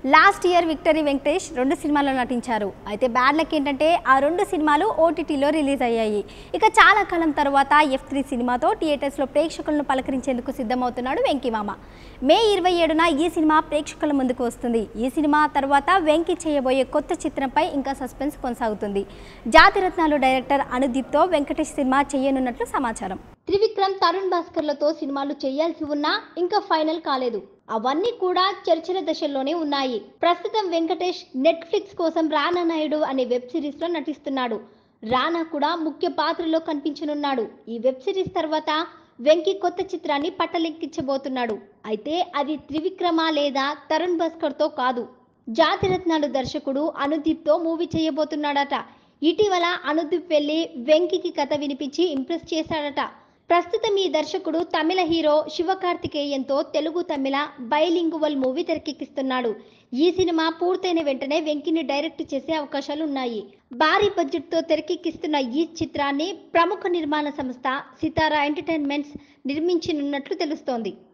last year victory Venkatesh రెండు సినిమాల్లో నటించారు అయితే బ్యాడ్ లక్ ఏంటంటే ఆ రెండు సినిమాలు ఓటీటీలో రిలీజ్ అయ్యాయి ఇక చాలా కాలం తర్వాత ఎఫ్ త్రీ సినిమాతో థియేటర్స్లో ప్రేక్షకులను పలకరించేందుకు సిద్ధమవుతున్నాడు వెంకీమామ మే ఇరవై ఏడున ఈ సినిమా ప్రేక్షకుల ముందుకు వస్తుంది ఈ సినిమా తర్వాత వెంకీ చేయబోయే కొత్త చిత్రంపై ఇంకా సస్పెన్స్ కొనసాగుతుంది జాతిరత్నాలు డైరెక్టర్ అనుదీప్తో వెంకటేష్ సినిమా చేయనున్నట్లు సమాచారం త్రివిక్రమ్ తరుణ్ భాస్కర్లతో సినిమాలు చేయాల్సి ఉన్నా ఇంకా ఫైనల్ కాలేదు అవన్నీ కూడా చర్చల దశల్లోనే ఉన్నాయి ప్రస్తుతం వెంకటేష్ నెట్ఫ్లిక్స్ కోసం రానా నాయుడు అనే వెబ్ సిరీస్ లో నటిస్తున్నాడు రానా కూడా ముఖ్య పాత్రలో కనిపించనున్నాడు ఈ వెబ్ సిరీస్ తర్వాత వెంకీ కొత్త చిత్రాన్ని పట్టలెక్కించబోతున్నాడు అయితే అది త్రివిక్రమ లేదా తరుణ్ భాస్కర్తో కాదు జాతిరత్నాలు దర్శకుడు అనుదీప్తో మూవీ చేయబోతున్నాడట ఇటీవల అనుదీప్ వెళ్ళి వెంకికి కథ వినిపించి ఇంప్రెస్ చేశాడట ప్రస్తుతం ఈ దర్శకుడు తమిళ హీరో శివకార్తికేయన్తో తెలుగు తమిళ బైలింగువల్ మూవీ తెరకెక్కిస్తున్నాడు ఈ సినిమా పూర్తయిన వెంటనే వెంకిని డైరెక్ట్ చేసే అవకాశాలు ఉన్నాయి భారీ బడ్జెట్తో తెరకెక్కిస్తున్న ఈ చిత్రాన్ని ప్రముఖ నిర్మాణ సంస్థ సితారా ఎంటర్టైన్మెంట్స్ నిర్మించనున్నట్లు తెలుస్తోంది